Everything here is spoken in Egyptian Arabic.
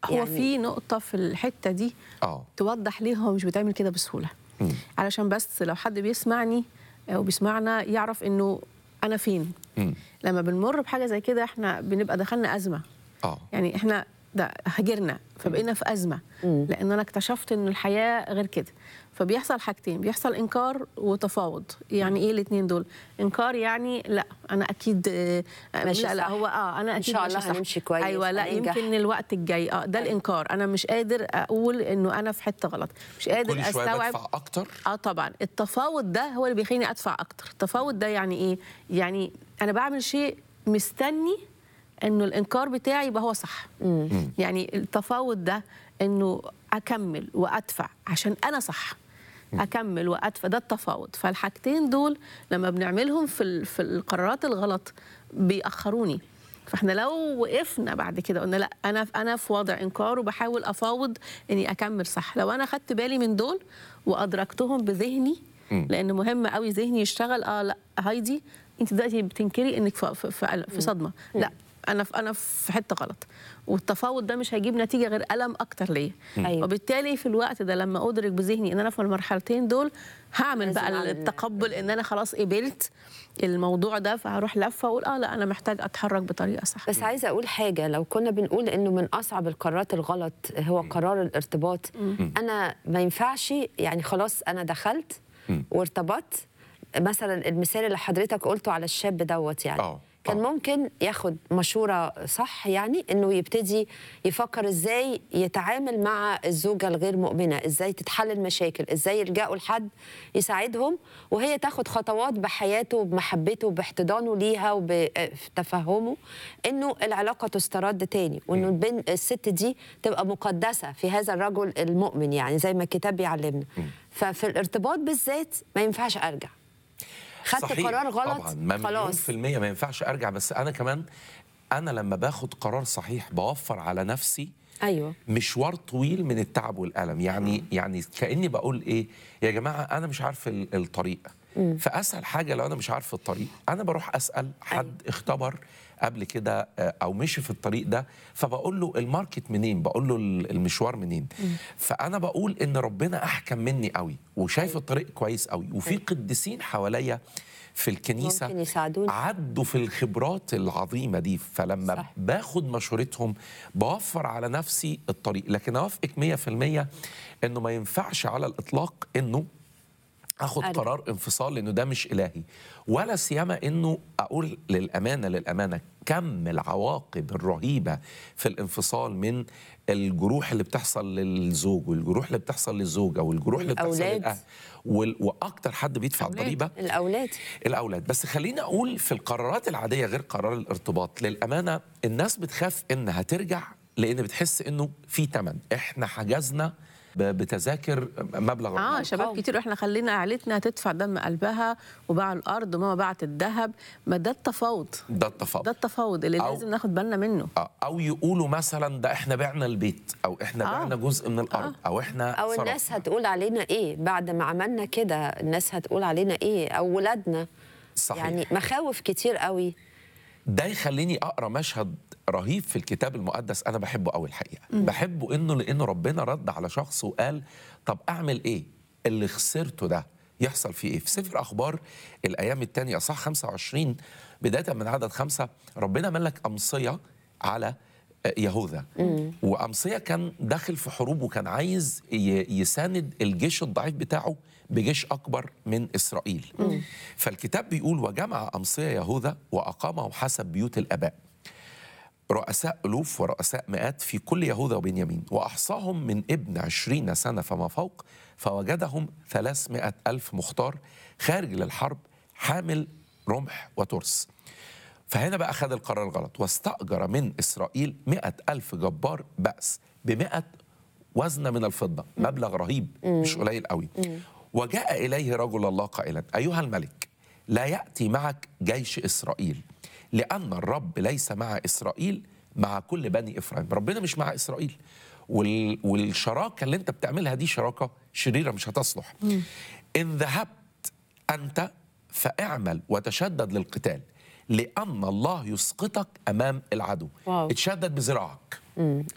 هو يعني في نقطه في الحته دي اه توضح ليه هو مش بيتعمل كده بسهوله مم. علشان بس لو حد بيسمعني او بيسمعنا يعرف انه انا فين مم. لما بنمر بحاجه زي كده احنا بنبقى دخلنا ازمه اه يعني احنا ده هاجرنا فبقينا في ازمه لان انا اكتشفت ان الحياه غير كده فبيحصل حاجتين بيحصل انكار وتفاوض يعني ايه الاثنين دول انكار يعني لا انا اكيد آه، ماشي لا لا صح. هو اه انا إن اكيد شاء ماشي الله صح. هنمشي كويس، ايوه لا هننجح. يمكن الوقت الجاي اه ده الانكار انا مش قادر اقول انه انا في حته غلط مش قادر كل شويه استوعب بدفع اكتر اه طبعا التفاوض ده هو اللي بيخليني ادفع اكتر التفاوض ده يعني ايه يعني انا بعمل شيء مستني انه الانكار بتاعي يبقى هو صح يعني التفاوض ده انه اكمل وادفع عشان انا صح اكمل وادفع ده التفاوض فالحاجتين دول لما بنعملهم في ال- في القرارات الغلط بيأخروني فاحنا لو وقفنا بعد كده قلنا لا انا انا في وضع انكار وبحاول افاوض اني اكمل صح لو انا خدت بالي من دول وادركتهم بذهني لان مهم قوي ذهني يشتغل اه لا هايدي انت دلوقتي بتنكري انك في في, في, في صدمه لا انا في انا في حته غلط والتفاوض ده مش هيجيب نتيجه غير الم اكتر ليا أيوة. وبالتالي في الوقت ده لما ادرك بذهني ان انا في المرحلتين دول هعمل لازم بقى أعمل- التقبل ان انا خلاص قبلت الموضوع ده فهروح لفه واقول اه لا انا محتاج اتحرك بطريقه صح بس عايزه اقول حاجه لو كنا بنقول انه من اصعب القرارات الغلط هو قرار الارتباط انا ما ينفعش يعني خلاص انا دخلت وارتبطت مثلا المثال اللي حضرتك قلته على الشاب دوت يعني آه، كان آه. ممكن ياخد مشوره صح يعني انه يبتدي يفكر ازاي يتعامل مع الزوجه الغير مؤمنه ازاي تتحل المشاكل ازاي يلجأوا لحد يساعدهم وهي تاخد خطوات بحياته وبمحبته وباحتضانه ليها وبتفهمه انه العلاقه تسترد تاني وانه البن الست دي تبقى مقدسه في هذا الرجل المؤمن يعني زي ما الكتاب بيعلمنا ففي الارتباط بالذات ما ينفعش ارجع خدت صحيح. قرار غلط طبعا ما مليون خلاص في المية ما ينفعش ارجع بس انا كمان انا لما باخد قرار صحيح بوفر على نفسي ايوه مشوار طويل من التعب والالم يعني يعني كاني بقول ايه يا جماعه انا مش عارف ال- الطريق فاسهل حاجه لو انا مش عارف الطريق انا بروح اسال حد اختبر قبل كده آه، او مشي في الطريق ده فبقول له الماركت منين بقول له ال- المشوار منين فانا بقول ان ربنا احكم مني قوي وشايف الطريق كويس قوي وفي قديسين حواليا في الكنيسه ممكن يساعدوني. عدوا في الخبرات العظيمه دي فلما صح. باخد مشورتهم بوفر على نفسي الطريق لكن اوافقك 100% انه ما ينفعش على الاطلاق انه اخد أرجع. قرار انفصال لانه ده مش الهي ولا سيما انه اقول للامانه للامانه كم العواقب الرهيبه في الانفصال من الجروح اللي بتحصل للزوج والجروح اللي بتحصل للزوجه والجروح اللي بتحصل والأولاد. للاهل وال- واكتر حد بيدفع أولاد. الضريبه الاولاد الاولاد بس خليني اقول في القرارات العاديه غير قرار الارتباط للامانه الناس بتخاف انها ترجع لان بتحس انه في ثمن احنا حجزنا ب- بتذاكر مبلغ اه رهيب. شباب كتير احنا خلينا عائلتنا تدفع دم قلبها وباع الارض وماما باعت الذهب ما ده التفاوض ده التفاضل ده التفاوض اللي أو- لازم ناخد بالنا منه آه، او يقولوا مثلا ده احنا بعنا البيت او احنا آه. بعنا جزء من الارض او احنا او الناس صرفنا. هتقول علينا ايه بعد ما عملنا كده الناس هتقول علينا ايه او ولادنا صحيح. يعني مخاوف كتير قوي ده يخليني اقرا مشهد رهيب في الكتاب المقدس انا بحبه قوي الحقيقه بحبه انه لانه ربنا رد على شخص وقال طب اعمل ايه اللي خسرته ده يحصل فيه ايه في سفر اخبار الايام الثانيه اصح 25 بدايه من عدد خمسة ربنا ملك امصيه على يهوذا وامصيه كان داخل في حروب وكان عايز ي- يساند الجيش الضعيف بتاعه بجيش اكبر من اسرائيل فالكتاب بيقول وجمع امصيه يهوذا واقامه حسب بيوت الاباء رؤساء ألوف ورؤساء مئات في كل يهوذا وبنيامين وأحصاهم من ابن عشرين سنة فما فوق فوجدهم ثلاثمائة ألف مختار خارج للحرب حامل رمح وترس فهنا بقى خد القرار الغلط واستأجر من إسرائيل مئة ألف جبار بأس بمئة وزنة من الفضة مبلغ رهيب مش قليل قوي وجاء إليه رجل الله قائلا أيها الملك لا يأتي معك جيش إسرائيل لأن الرب ليس مع إسرائيل مع كل بني إفرايم ربنا مش مع إسرائيل وال... والشراكة اللي أنت بتعملها دي شراكة شريرة مش هتصلح إن ذهبت أنت فاعمل وتشدد للقتال لأن الله يسقطك أمام العدو واو. اتشدد بذراعك